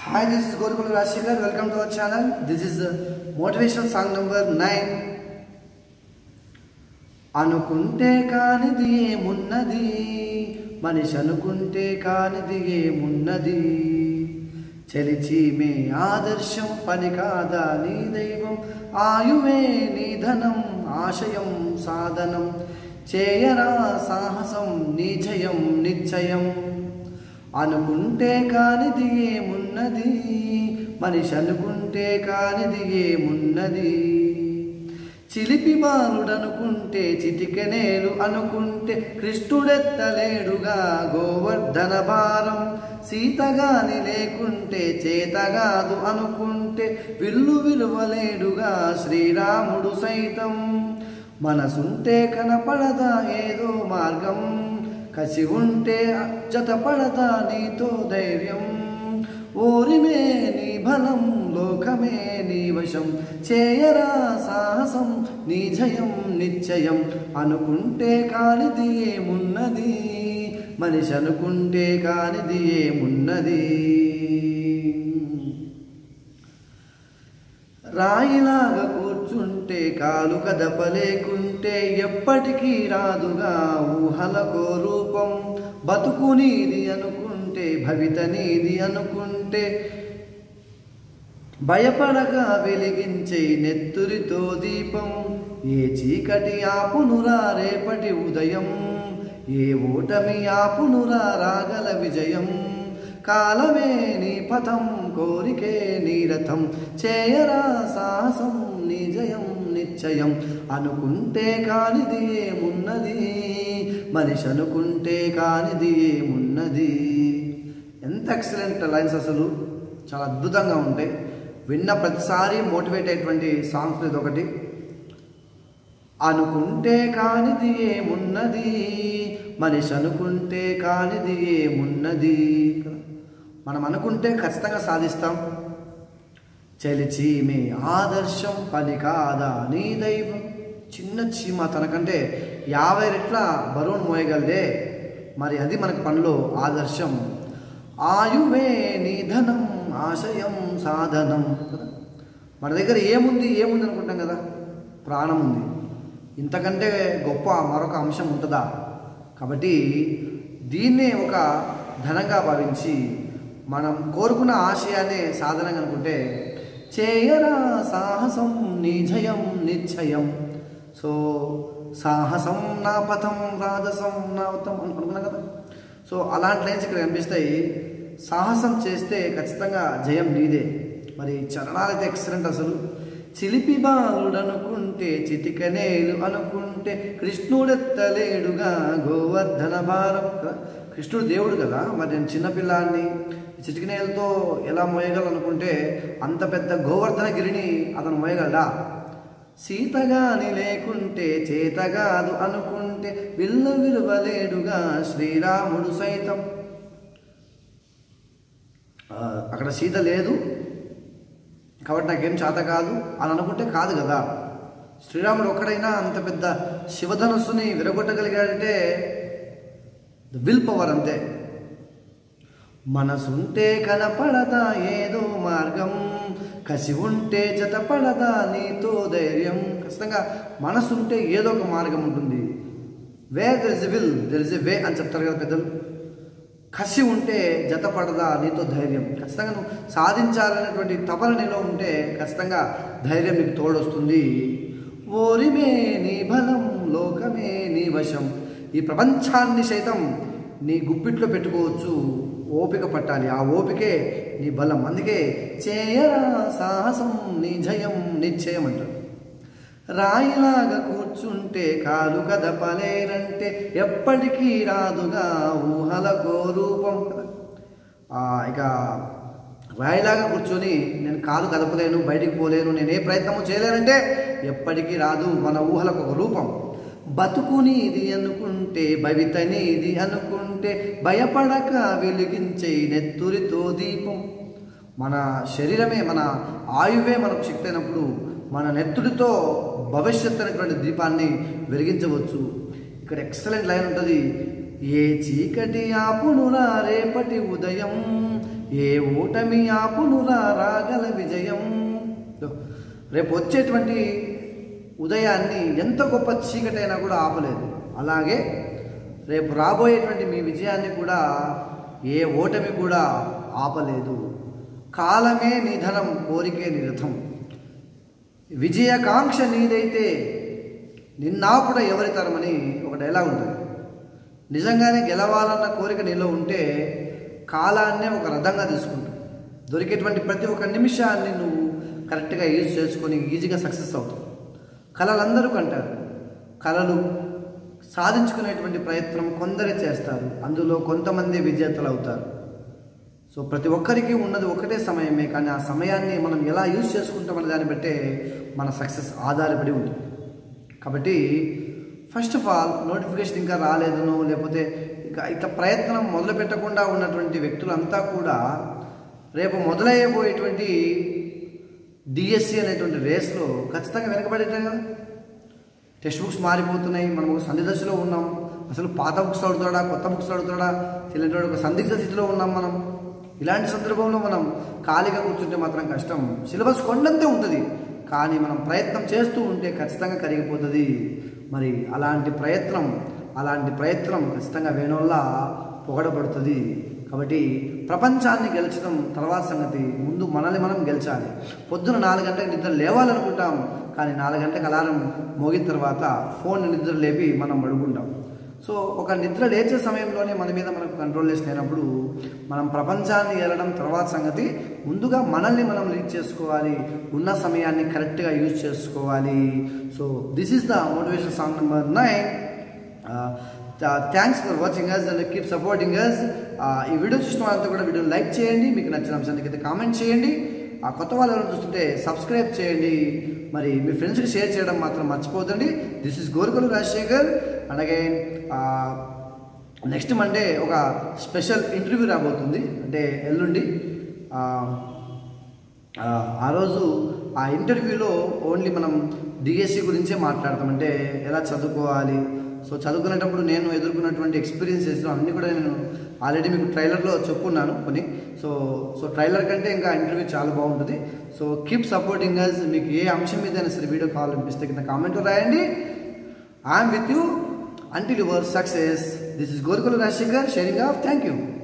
Hi, this is Gorukul Rashikar. Welcome to our channel. This is uh, motivational song number 9. అనుకుంటే కానిది ఏమున్నది మనిషి అనుకుంటే కానిది ఏమున్నది చలిచి మే ఆదర్శం పని కాదా నీ దైవం ఆయువే నీ ధనం ఆశయం సాధనం చేయరా సాహసం నీ జయం నిశ్చయం అనుకుంటే కానిది ఏమున్నది మనిషి అనుకుంటే కానిది ఏమున్నది చిలిపి బాలుడనుకుంటే చిటికెనేలు అనుకుంటే కృష్ణుడెత్తలేడుగా గోవర్ధన భారం సీతగాని లేకుంటే చేతగాదు అనుకుంటే విల్లు విలువలేడుగా శ్రీరాముడు సైతం మనసుంటే కనపడదా ఏదో మార్గం కసి ఉంటే జతపడదా నీతో ధైర్యం ఓరిమే నీ బలం లోకమే నీ వశం చేయరా సాహసం నీ జయం నిశ్చయం అనుకుంటే కానిది ఏమున్నది మనిషి అనుకుంటే కానిది ఏమున్నది రాయిలాగా కూర్చుంటే కాలు కదపలేకుంటే ఎప్పటికీ రాదుగా ఊహలకో రూపం బతుకు నీది అనుకుంటే భవిత నీది అనుకుంటే భయపడగా వెలిగించే నెత్తురితో దీపం ఏ చీకటి ఆపునురా రేపటి ఉదయం ఏ ఓటమి ఆపునురా రాగల విజయం కాలమే నీ పథం కోరికే నీ రథం చేయరా సాహసం నీ జయం నిశ్చయం అనుకుంటే కానిది ఏమున్నది మనిషి అనుకుంటే కానిది ఏమున్నది ఎంత ఎక్సలెంట్ లైన్స్ అసలు చాలా అద్భుతంగా ఉంటాయి విన్న ప్రతిసారి మోటివేట్ అయ్యేటువంటి సాంగ్స్ ఇది ఒకటి అనుకుంటే కానిది ఏమున్నది మనిషి అనుకుంటే కానిది ఏమున్నది మనం అనుకుంటే ఖచ్చితంగా సాధిస్తాం చలిచి మీ ఆదర్శం పని కాదా నీ దైవం చిన్న చీమ తనకంటే యాభై రెట్ల బరువును మోయగలదే మరి అది మనకు పనిలో ఆదర్శం ఆయువే నీ ధనం ఆశయం సాధనం కదా మన దగ్గర ఏముంది ఏముంది అనుకుంటాం కదా ప్రాణం ఉంది ఇంతకంటే గొప్ప మరొక అంశం ఉంటుందా కాబట్టి దీన్నే ఒక ధనంగా భావించి మనం కోరుకున్న ఆశయాన్ని సాధనంగా అనుకుంటే చేయరా సాహసం నీ జయం నిశ్చయం సో సాహసం నా పథం రాజసం నా ఉత్తం అనుకున్నాం కదా సో అలాంటి లైన్స్ ఇక్కడ కనిపిస్తాయి సాహసం చేస్తే ఖచ్చితంగా జయం నీదే మరి చరణాలు అయితే ఎక్సలెంట్ అసలు చిలిపి బాలుడనుకుంటే చిటికనేలు అనుకుంటే కృష్ణుడెత్తలేడుగా గోవర్ధన భారం కదా కృష్ణుడు దేవుడు కదా మరి నేను చిన్నపిల్లాన్ని చిటికనేలతో ఎలా మోయగలనుకుంటే అంత పెద్ద గోవర్ధన గిరిని అతను మోయగలడా సీతగాని లేకుంటే చేతగాదు అనుకుంటే విల్లు విలువలేడుగా శ్రీరాముడు సైతం అక్కడ సీత లేదు కాబట్టి నాకేం చేత కాదు అని అనుకుంటే కాదు కదా శ్రీరాముడు ఒక్కడైనా అంత పెద్ద శివధనుస్సుని విరగొట్టగలిగాడంటే విల్ పవర్ అంతే మనసుంటే కనపడదా ఏదో మార్గం కసి ఉంటే జతపడదా నీతో ధైర్యం ఖచ్చితంగా మనసుంటే ఏదో ఒక మార్గం ఉంటుంది way there is a will there is a way అని చెప్తారు కదా పెద్దలు కసి ఉంటే జతపడదా నీతో ధైర్యం ఖచ్చితంగా నువ్వు సాధించాలనేటువంటి తపన నీలో ఉంటే ఖచ్చితంగా ధైర్యం నీకు తోడొస్తుంది ఓరిమే నీ బలం లోకమే నీ వశం ఈ ప్రపంచాన్ని సైతం నీ గుప్పిట్లో పెట్టుకోవచ్చు ఓపిక పట్టాలి ఆ ఓపికే నీ బలం అందుకే చేయరా సాహసం నీ జయం నిశ్చయం అంటారు రాయిలాగా కూర్చుంటే కాలు కదపలేరంటే ఎప్పటికీ రాదుగా ఊహలకో రూపం కదా ఇక రాయిలాగా కూర్చొని నేను కాలు కదపలేను బయటికి పోలేను నేను ఏ ప్రయత్నము చేయలేనంటే ఎప్పటికీ రాదు మన ఊహలకు ఒక రూపం బతుకు నీది అనుకుంటే భవిత నీది అనుకుంటే భయపడక వెలిగించే నెత్తురితో దీపం మన శరీరమే మన ఆయువే మనకు శక్తి అయినప్పుడు మన నెత్తుడితో భవిష్యత్ అనేటువంటి దీపాన్ని వెలిగించవచ్చు ఇక్కడ ఎక్సలెంట్ లైన్ ఉంటుంది ఏ చీకటి ఆపునురా రేపటి ఉదయం ఏ ఓటమి ఆపునురా రాగల విజయం రేపు వచ్చేటువంటి ఉదయాన్ని ఎంత గొప్ప చీకటైనా కూడా ఆపలేదు అలాగే రేపు రాబోయేటువంటి మీ విజయాన్ని కూడా ఏ ఓటమి కూడా ఆపలేదు కాలమే నిధనం కోరికే నిరథం విజయకాంక్ష నీదైతే నిన్నాపుడ ఎవరి తరమని ఒక డైలాగ్ ఉంటుంది నిజంగానే గెలవాలన్న కోరిక నీలో ఉంటే కాలాన్నే ఒక రథంగా తీసుకుంటావు దొరికేటువంటి ప్రతి ఒక్క నిమిషాన్ని నువ్వు కరెక్ట్గా యూజ్ చేసుకొని ఈజీగా సక్సెస్ అవుతావు కళలందరూ కంటారు కళలు సాధించుకునేటువంటి ప్రయత్నం కొందరే చేస్తారు అందులో కొంతమంది విజేతలు అవుతారు సో ప్రతి ఒక్కరికి ఉన్నది ఒకటే సమయమే కానీ ఆ సమయాన్ని మనం ఎలా యూజ్ చేసుకుంటామనే దాన్ని బట్టే మన సక్సెస్ ఆధారపడి ఉంటుంది కాబట్టి ఫస్ట్ ఆఫ్ ఆల్ నోటిఫికేషన్ ఇంకా రాలేదనో లేకపోతే ఇంకా ఇట్లా ప్రయత్నం మొదలు పెట్టకుండా ఉన్నటువంటి వ్యక్తులంతా కూడా రేపు మొదలయ్యబోయేటువంటి డిఎస్సి అనేటువంటి రేస్లో ఖచ్చితంగా వెనకబడేటాం కదా టెక్స్ట్ బుక్స్ మారిపోతున్నాయి మనం ఒక సంధి దశలో ఉన్నాం అసలు పాత బుక్స్ చదువుతాడా కొత్త బుక్స్ చదువుతాడా తెలియనటువంటి ఒక సందిగ్ధ స్థితిలో ఉన్నాం మనం ఇలాంటి సందర్భంలో మనం ఖాళీగా కూర్చుంటే మాత్రం కష్టం సిలబస్ కొండంతే ఉంటుంది కానీ మనం ప్రయత్నం చేస్తూ ఉంటే ఖచ్చితంగా కరిగిపోతుంది మరి అలాంటి ప్రయత్నం అలాంటి ప్రయత్నం ఖచ్చితంగా వేణోళ్ళ పొగడబడుతుంది కాబట్టి ప్రపంచాన్ని గెలిచడం తర్వాత సంగతి ముందు మనల్ని మనం గెలిచాలి పొద్దున నాలుగు గంటలకు నిద్ర లేవాలనుకుంటాం కానీ నాలుగు గంటలకు అలారం మోగిన తర్వాత ఫోన్ నిద్ర లేపి మనం పడుకుంటాం సో ఒక నిద్ర లేచే సమయంలోనే మన మీద మనకు కంట్రోల్ లేసినప్పుడు మనం ప్రపంచాన్ని ఏలడం తర్వాత సంగతి ముందుగా మనల్ని మనం లీడ్ చేసుకోవాలి ఉన్న సమయాన్ని కరెక్ట్గా యూజ్ చేసుకోవాలి so this is the motivation song number nine thanks for watching us and keep supporting us ఈ వీడియో చూసిన వాళ్ళంతా కూడా వీడియో లైక్ చేయండి మీకు నచ్చిన అంశానికి అయితే కామెంట్ చేయండి ఆ కొత్త వాళ్ళు ఎవరైనా చూస్తుంటే సబ్స్క్రైబ్ చేయండి మరి మీ ఫ్రెండ్స్కి షేర్ చేయడం మాత్రం మర్చిపోతండి this is Gorukolu Rajasekhar and again next Monday ఒక స్పెషల్ ఇంటర్వ్యూ రాబోతుంది అంటే ఎల్లుండి ఆ, ఆ, ఆ రోజు ఆ ఇంటర్వ్యూలో ఓన్లీ మనం డిఎస్సి గురించే మాట్లాడతాం అంటే ఎలా చదువుకోవాలి సో చదువుకునేటప్పుడు నేను ఎదుర్కొన్నటువంటి ఎక్స్పీరియన్సెస్ అన్నీ కూడా నేను ఆల్రెడీ మీకు ట్రైలర్లో చెప్పున్నాను కొన్ని సో సో ట్రైలర్ కంటే ఇంకా ఇంటర్వ్యూ చాలా బాగుంటుంది సో కీప్ సపోర్టింగ్ అస్ మీకు ఏ అంశం మీద అయినా సరే వీడియో కాల్ అనిపిస్తే కింద కామెంట్లో రాయండి I'm with you until your success this is Gorukula Rajasekhar sharing off thank you